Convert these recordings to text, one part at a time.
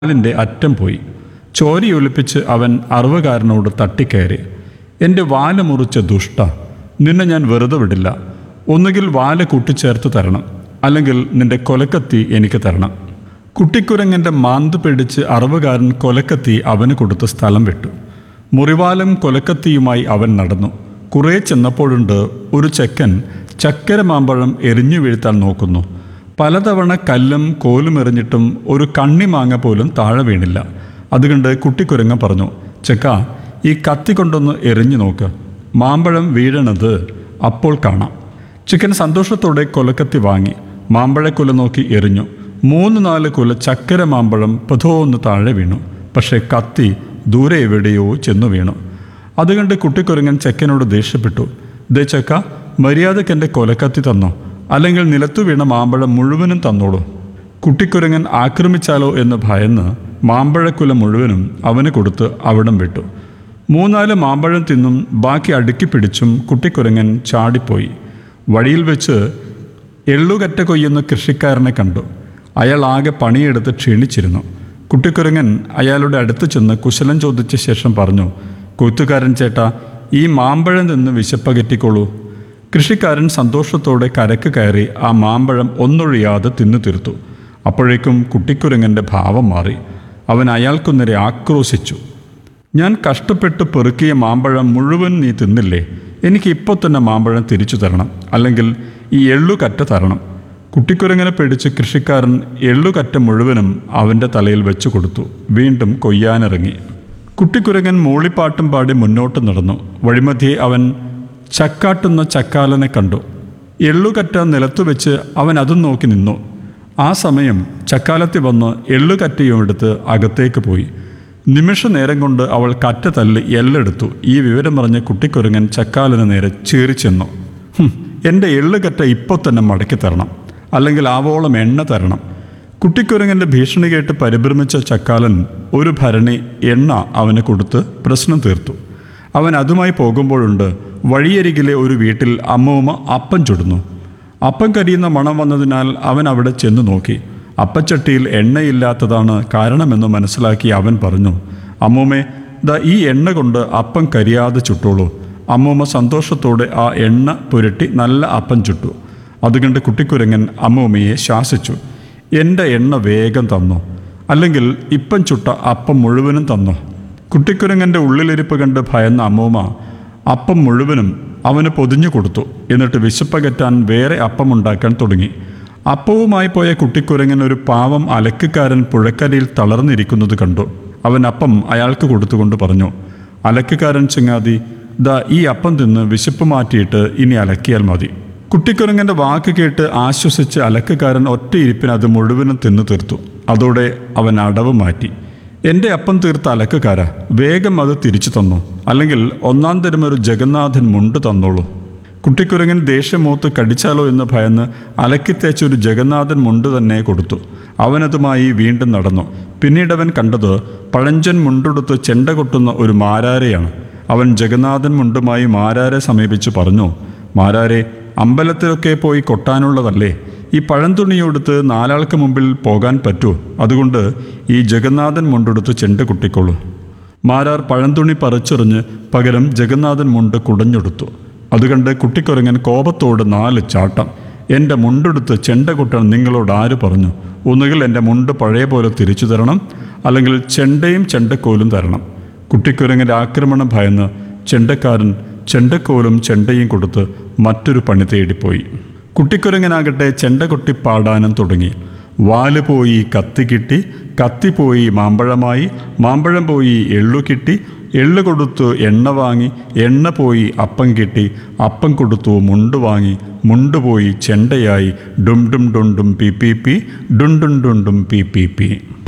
വാലിൻ്റെ അറ്റം പോയി ചോരയൊലിപ്പിച്ച് അവൻ അറുവകാരനോട് തട്ടിക്കയറി എൻ്റെ വാല് മുറിച്ച ദുഷ്ട നിന്നെ ഞാൻ വെറുതെ വിടില്ല ഒന്നുകിൽ വാല് കൂട്ടിച്ചേർത്ത് തരണം അല്ലെങ്കിൽ നിന്റെ കൊലക്കത്തി എനിക്ക് തരണം കുട്ടിക്കുരങ്ങൻ്റെ മാന്ത് പിടിച്ച് അറവുകാരൻ കൊലക്കത്തി അവന് കൊടുത്ത് സ്ഥലം വിട്ടു മുറിവാലും കൊലക്കത്തിയുമായി അവൻ നടന്നു കുറേ ചെന്നപ്പോഴുണ്ട് ഒരു ചെക്കൻ ചക്കര മാമ്പഴം എറിഞ്ഞു വീഴ്ത്താൻ നോക്കുന്നു പലതവണ കല്ലും കോലും എറിഞ്ഞിട്ടും ഒരു കണ്ണിമാങ്ങ പോലും താഴെ വീണില്ല അതുകൊണ്ട് കുട്ടിക്കുരങ്ങ പറഞ്ഞു ചെക്ക ഈ കത്തി കൊണ്ടൊന്ന് എറിഞ്ഞു നോക്ക് മാമ്പഴം വീഴണത് അപ്പോൾ കാണാം ചിക്കൻ സന്തോഷത്തോടെ കൊലക്കത്തി വാങ്ങി മാമ്പഴക്കുല നോക്കി എറിഞ്ഞു മൂന്ന് നാല് കുല ചക്കര മാമ്പഴം പതോന്ന് താഴെ വീണു പക്ഷേ കത്തി ദൂരെ എവിടെയോ ചെന്നു വീണു അതുകണ്ട് കുട്ടിക്കുരങ്ങൻ ചെക്കനോട് ദേഷ്യപ്പെട്ടു ദേ ചെക്ക മര്യാദയ്ക്ക് എൻ്റെ കൊലക്കത്തി തന്നോ അല്ലെങ്കിൽ നിലത്തു വീണ മാമ്പഴം മുഴുവനും തന്നോളൂ കുട്ടിക്കുരങ്ങൻ ആക്രമിച്ചാലോ എന്ന് ഭയന്ന് മാമ്പഴക്കുല മുഴുവനും അവന് കൊടുത്ത് അവിടം വിട്ടു മൂന്നാല് മാമ്പഴം തിന്നും ബാക്കി അടുക്കി പിടിച്ചും കുട്ടിക്കുരങ്ങൻ ചാടിപ്പോയി വഴിയിൽ വെച്ച് എള്ളുകറ്റ കൊയ്യുന്ന കൃഷിക്കാരനെ കണ്ടു അയാൾ ആകെ പണിയെടുത്ത് ക്ഷീണിച്ചിരുന്നു കുട്ടിക്കുരങ്ങൻ അയാളുടെ അടുത്ത് ചെന്ന് കുശലം ചോദിച്ച ശേഷം പറഞ്ഞു കൊയ്ത്തുകാരൻ ചേട്ടാ ഈ മാമ്പഴം നിന്ന് വിശപ്പകറ്റിക്കോളൂ കൃഷിക്കാരൻ സന്തോഷത്തോടെ കരക്ക് കയറി ആ മാമ്പഴം ഒന്നൊഴിയാതെ തിന്നു തീർത്തു അപ്പോഴേക്കും കുട്ടിക്കുരങ്ങൻ്റെ ഭാവം മാറി അവൻ അയാൾക്കു നേരെ ആക്രോശിച്ചു ഞാൻ കഷ്ടപ്പെട്ട് പെറുക്കിയ മാമ്പഴം മുഴുവൻ നീ തിന്നില്ലേ എനിക്ക് ഇപ്പോൾ തന്നെ മാമ്പഴം തിരിച്ചു തരണം അല്ലെങ്കിൽ ഈ എള്ളുകറ്റ തരണം കുട്ടിക്കുരങ്ങനെ പേടിച്ച് കൃഷിക്കാരൻ എള്ളുകറ്റ മുഴുവനും അവൻ്റെ തലയിൽ വെച്ചു കൊടുത്തു വീണ്ടും കൊയ്യാനിറങ്ങി കുട്ടിക്കുരങ്ങൻ മൂളിപ്പാട്ടും പാടി മുന്നോട്ട് നടന്നു വഴിമധ്യേ അവൻ ചക്കാട്ടുന്ന ചക്കാലനെ കണ്ടു എള്ളുകറ്റ നിലത്തു വെച്ച് അവൻ അതും നോക്കി നിന്നു ആ സമയം ചക്കാലത്തി വന്ന് എള്ളുകറ്റയും എടുത്ത് അകത്തേക്ക് പോയി നിമിഷ നേരം കൊണ്ട് അവൾ കറ്റ തല്ലി എല്ലെടുത്തു ഈ വിവരം പറഞ്ഞ് കുട്ടിക്കുരങ്ങൻ ചക്കാലന് നേരെ ചീറി ചെന്നു "ഹും, എൻ്റെ എള്ളുകറ്റ ഇപ്പോൾ തന്നെ മടക്കി തരണം അല്ലെങ്കിൽ ആവോളം എണ്ണ തരണം കുട്ടിക്കുരങ്ങൻ്റെ ഭീഷണി കേട്ട് പരിഭ്രമിച്ച ചക്കാലൻ ഒരു ഭരണി എണ്ണ അവന് കൊടുത്ത് പ്രശ്നം തീർത്തു അവൻ അതുമായി പോകുമ്പോഴുണ്ട് വഴിയരികിലെ ഒരു വീട്ടിൽ അമ്മൂമ്മ അപ്പം ചുടുന്നു അപ്പം കരിയുന്ന മണം വന്നതിനാൽ അവൻ അവിടെ ചെന്നു നോക്കി അപ്പച്ചട്ടിയിൽ എണ്ണയില്ലാത്തതാണ് കാരണമെന്ന് മനസ്സിലാക്കി അവൻ പറഞ്ഞു അമ്മൂമ്മേ ദാ ഈ എണ്ണ കൊണ്ട് അപ്പം കരിയാതെ ചുട്ടോളൂ അമ്മൂമ്മ സന്തോഷത്തോടെ ആ എണ്ണ പുരട്ടി നല്ല അപ്പം ചുട്ടു അതുകണ്ട് കുട്ടിക്കുരങ്ങൻ അമ്മൂമ്മയെ ശാസിച്ചു എൻ്റെ എണ്ണ വേഗം തന്നു അല്ലെങ്കിൽ ഇപ്പം ചുട്ട അപ്പം മുഴുവനും തന്നു കുട്ടിക്കുരങ്ങൻ്റെ ഉള്ളിലിരിപ്പ് കണ്ട് ഭയന്ന അമ്മൂമ്മ അപ്പം മുഴുവനും അവന് പൊതിഞ്ഞു കൊടുത്തു എന്നിട്ട് വിശപ്പകറ്റാൻ വേറെ അപ്പം ഉണ്ടാക്കാൻ തുടങ്ങി അപ്പവുമായി പോയ കുട്ടിക്കുരങ്ങൻ ഒരു പാവം അലക്കുകാരൻ പുഴക്കരയിൽ തളർന്നിരിക്കുന്നത് കണ്ടു അവൻ അപ്പം അയാൾക്ക് കൊടുത്തുകൊണ്ട് പറഞ്ഞു അലക്കുകാരൻ ചങ്ങാതി ദാ ഈ അപ്പം തിന്ന് വിശപ്പ് മാറ്റിയിട്ട് ഇനി അലക്കിയാൽ മതി കുട്ടിക്കുരങ്ങൻ്റെ വാക്ക് കേട്ട് ആശ്വസിച്ച് അലക്കുകാരൻ ഒറ്റയിരിപ്പിന് അത് മുഴുവനും തിന്നു തീർത്തു അതോടെ അവൻ അടവ് മാറ്റി എൻ്റെ അപ്പം തീർത്ത അലക്കുകാര വേഗം അത് തിരിച്ചു തന്നു അല്ലെങ്കിൽ ഒന്നാം തരം ഒരു ജഗന്നാഥൻ മുണ്ട് തന്നോളൂ കുട്ടിക്കുരങ്ങൻ ദേഷ്യമൂത്ത് കടിച്ചാലോ എന്ന് ഭയന്ന് അലക്കിത്തേച്ച ഒരു ജഗന്നാഥൻ മുണ്ട് തന്നെ കൊടുത്തു അവനതുമായി വീണ്ടും നടന്നു പിന്നീട് അവൻ കണ്ടത് പഴഞ്ചൻ മുണ്ടെടുത്ത് ചെണ്ട കൊട്ടുന്ന ഒരു മാരാരെയാണ് അവൻ ജഗന്നാഥൻ മുണ്ടുമായി മാരാരെ സമീപിച്ച് പറഞ്ഞു മാരാരെ അമ്പലത്തിലൊക്കെ പോയി കൊട്ടാനുള്ളതല്ലേ ഈ പഴംതുണിയെടുത്ത് നാലാൾക്ക് മുമ്പിൽ പോകാൻ പറ്റുമോ അതുകൊണ്ട് ഈ ജഗന്നാഥൻ മുണ്ടെടുത്ത് ചെണ്ട കുട്ടിക്കോളൂ മാരാർ പഴംതുണി പറിച്ചെറിഞ്ഞ് പകരം ജഗന്നാഥൻ മുണ്ട് കുടഞ്ഞെടുത്തു അതുകണ്ട് കുട്ടിക്കുരങ്ങൻ കോപത്തോട് നാല് ചാട്ടം എൻ്റെ മുണ്ടെടുത്ത് ചെണ്ട കുട്ടാൻ നിങ്ങളോട് ആര് പറഞ്ഞു ഒന്നുകിൽ എൻ്റെ മുണ്ട് പഴയ പോലെ തിരിച്ചു തരണം അല്ലെങ്കിൽ ചെണ്ടയും ചെണ്ടക്കോലും തരണം കുട്ടിക്കുരങ്ങൻ്റെ ആക്രമണം ഭയന്ന് ചെണ്ടക്കാരൻ ചെണ്ടക്കോലും ചെണ്ടയും കൊടുത്ത് മറ്റൊരു പണി തേടിപ്പോയി കുട്ടിക്കുരങ്ങനാകട്ടെ ചെണ്ട കൊട്ടി പാടാനും തുടങ്ങി വാല് പോയി കത്തി കിട്ടി കത്തി പോയി മാമ്പഴമായി മാമ്പഴം പോയി എള്ളു കിട്ടി എള്ളു കൊടുത്തു എണ്ണ വാങ്ങി എണ്ണ പോയി അപ്പം കിട്ടി അപ്പം കൊടുത്തു മുണ്ട് വാങ്ങി മുണ്ട് പോയി ചെണ്ടയായി ഡും ഡും ഡും ഡും പി പി പി ഡും ഡും ഡും ഡും പി പി പി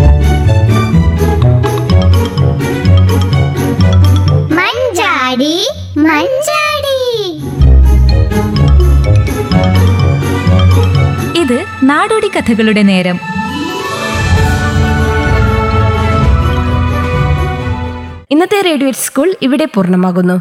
മഞ്ചാടി മഞ്ചാടി ഇത് നാടോടി കഥകളുടെ നേരം ഇന്നത്തെ റേഡിയോ സ്കൂൾ ഇവിടെ പൂർണ്ണമാകുന്നു